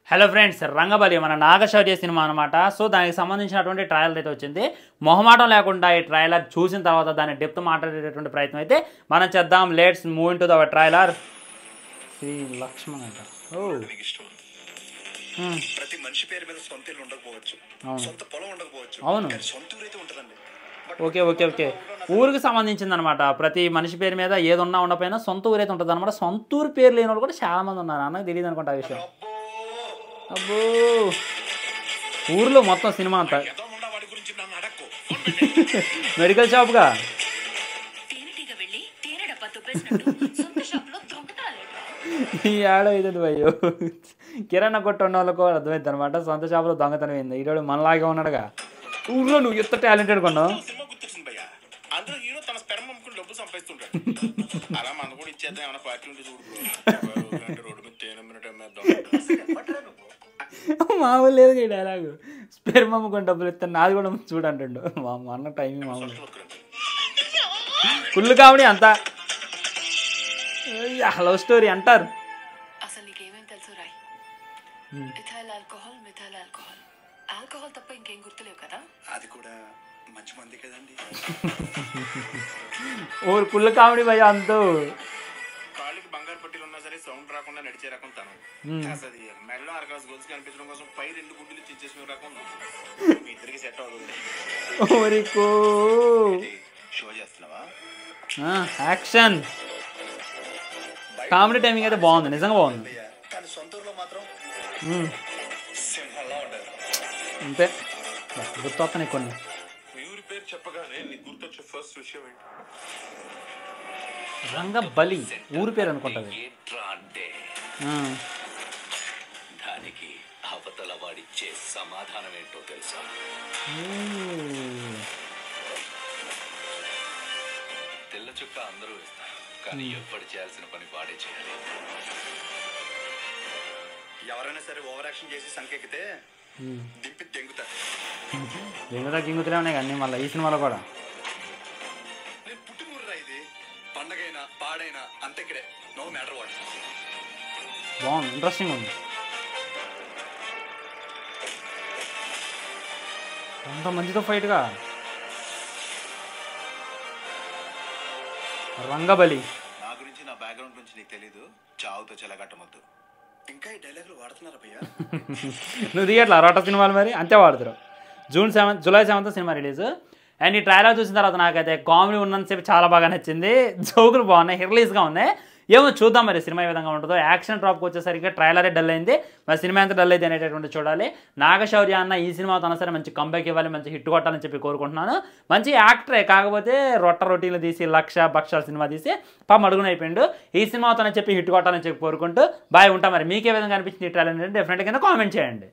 Hello friends Rangabali మన Naga Shaurya cinema అనమాట so దానికి సంబంధించినటువంటి ట్రయల్ అయితే వచ్చింది మొహమాటం లేకుండా ఈ ట్రైలర్ చూసిన తర్వాత దాని డెప్త్ మాట్లాడేటటువంటి ప్రయత్నం అయితే మనం చేద్దాం let's move into the other trailer Sri Lakshman అంట ఓ మీకు ఇష్టం Hmm. ప్రతి మనిషి పేరు మీద సొంత ఇల్లు ఉండకపోవచ్చు అవును. సొంత పొలం ఉండకపోవచ్చు అవును. కానీ సొంత ఊరు అయితే ఉంటుందండి బట్ ఓకే ఓకే ఓకే ఊరికి సంబంధించింది అనమాట ప్రతి మనిషి పేరు మీద ఏది ఉన్నా ఉండకపోయినా సొంత ఊరైతే ఉంటుంది అనమాట సొంత ఊరు పేరు లేని వాళ్ళు కూడా చాలా మంది ఉన్నారు అన్నకు తెలియదు అనుకుంటా ఆ విషయం అబ్బో అబ్బో ఊర్లో మొత్తం సినిమా అంతా ఏదో ఉన్న వాడి గురించి నన్ను అడక్కు మెడికల్ షాప్గా తేనెటీగ వెళ్ళి తేనె డబ్బా తుప్పేసినట్టు సొంత షాప్లో దొంగతనాలు ఈ ఆడ అవుతుంది భయ్యో కిరాణా కొట్టు ఉన్న వాళ్ళకు కూడా అర్థమైంది అనమాట సొంత షాపులో దొంగతనం అయింది ఈరోడు మనలాగే ఉన్నాడుగా ఊర్లో నువ్వు ఎంత టాలెంటెడ్ కొన్నావు సినిమా గుర్తొచ్చింది భయ్య అందులో హీరో తన స్పెర్మ్ అమ్ముకుని డబ్బు సంపాదిస్తుంటాడు అలా మన కూడా ఇచ్చేద్దాం ఏమైనా పార్టీ ఉంటే చూడు రోడ్డు మీద తేనె మినిట్ మామూలు లేదు ఈ డైలాగు స్పేర్ మమ్మకొని డబ్బులు ఇస్తాను నాది కూడా చూడంటుండు మా మా అన్న టైమింగ్ మామూలు ఫుల్ కామెడీ అంతా లవ్ స్టోరీ అంటారు అసలు నీకేమేం తెలుసు రాయ్ ethyl alcohol methyl alcohol alcohol తప్ప ఇంకేం గుర్తులేవు కదా అది కూడా మంచి మంది కదండి ఓ ఫుల్ కామెడీ భయ్య అంతూ కాళ్ళకి బంగారు పట్టీలు ఉన్నా సరే సౌండ్ రాకుండా నడిచే రకం తను అసలు అది మెడలో అరకాసు గొలుసు కనిపించడం కోసం పై రెండు గుడ్డులు చిచ్చేసిన రకం మీ ఇద్దరికి సెట్ అవుతుంది ఓరికో షో చేస్తున్నావా యాక్షన్ కామెడీ టైమింగ్ అయితే బాగుంది నిజంగా బాగుంది కానీ సొంత ఊర్లో మాత్రం మ్మ్. సింహంలా ఉండదు అంతే గుర్తొస్తున్నాయి కొన్ని మీ ఊరి పేరు చెప్పగానే నీకు గుర్తొచ్చే ఫస్ట్ విషయం ఏంటి రంగబలి ఊరి పేరు అనుకుంటుంది ఏంట్రా అంటే దానికి అవతల వాడిచ్చే సమాధానం ఏంటో తెలుసా తెల్ల చుక్క అందరూ వేస్తారు కానీ ఎవ్వడు చేయాల్సిన పని వాడే చేయాలి ఎవరైనా సరే ఓవర్ యాక్షన్ చేసి సంకెక్కితే దింపి తెంగుతారు గింగుతా గింగుతూనే ఉన్నాయి కానీ మళ్ళీ ఈ సినిమాలో కూడా నేను పుట్టినూరురా ఇది పండగైనా పాడైనా అంతే ఇక్కడే నో మ్యాటర్ వాట్ బాగుంది ఇంట్రెస్టింగ్ ఉంది అంత మంచితో ఫైట్గా రంగబలి నా గురించి నా బ్యాక్గ్రౌండ్ గురించి నీకు తెలీదు చావుతో చెలగట్టమొద్దు ఇంకా ఈ డైలాగులు వాడుతున్నారా భయ్యా నువ్వు తీయట్లా రోట సినిమాలు మరి అంతే వాడుతారు June seventh July seventh cinema release and ఈ ట్రైలర్ చూసిన తర్వాత నాకైతే కామెడీ ఉన్నంతసేపు చాలా బాగా నచ్చింది జోకులు బాగున్నాయి హిర్లీస్గా ఉన్నాయి ఏమో చూద్దాం మరి సినిమా ఏ విధంగా ఉంటుందో యాక్షన్ డ్రాప్కి వచ్చేసరికి ట్రైలరే డల్ అయింది మరి సినిమా ఎంత డల్ అయితే అనేటటువంటి చూడాలి నాగశౌర్య అన్న ఈ సినిమా తన సరే మంచి కంబ్యాక్ ఇవ్వాలి మంచి హిట్ కొట్టాలని చెప్పి కోరుకుంటున్నాను మంచి యాక్టరే కాకపోతే రొట్ట రొటీలు తీసి లక్ష భక్షాల సినిమా తీసి పాపం అడుగున అయిపోయిండు ఈ సినిమా తనని చెప్పి హిట్ కొట్టాలని చెప్పి కోరుకుంటూ బాయ్ ఉంటాం మరి మీకు ఏ విధంగా అనిపించింది ఈ ట్రైలర్ అంటే డెఫినెట్గా కింద కామెంట్ చేయండి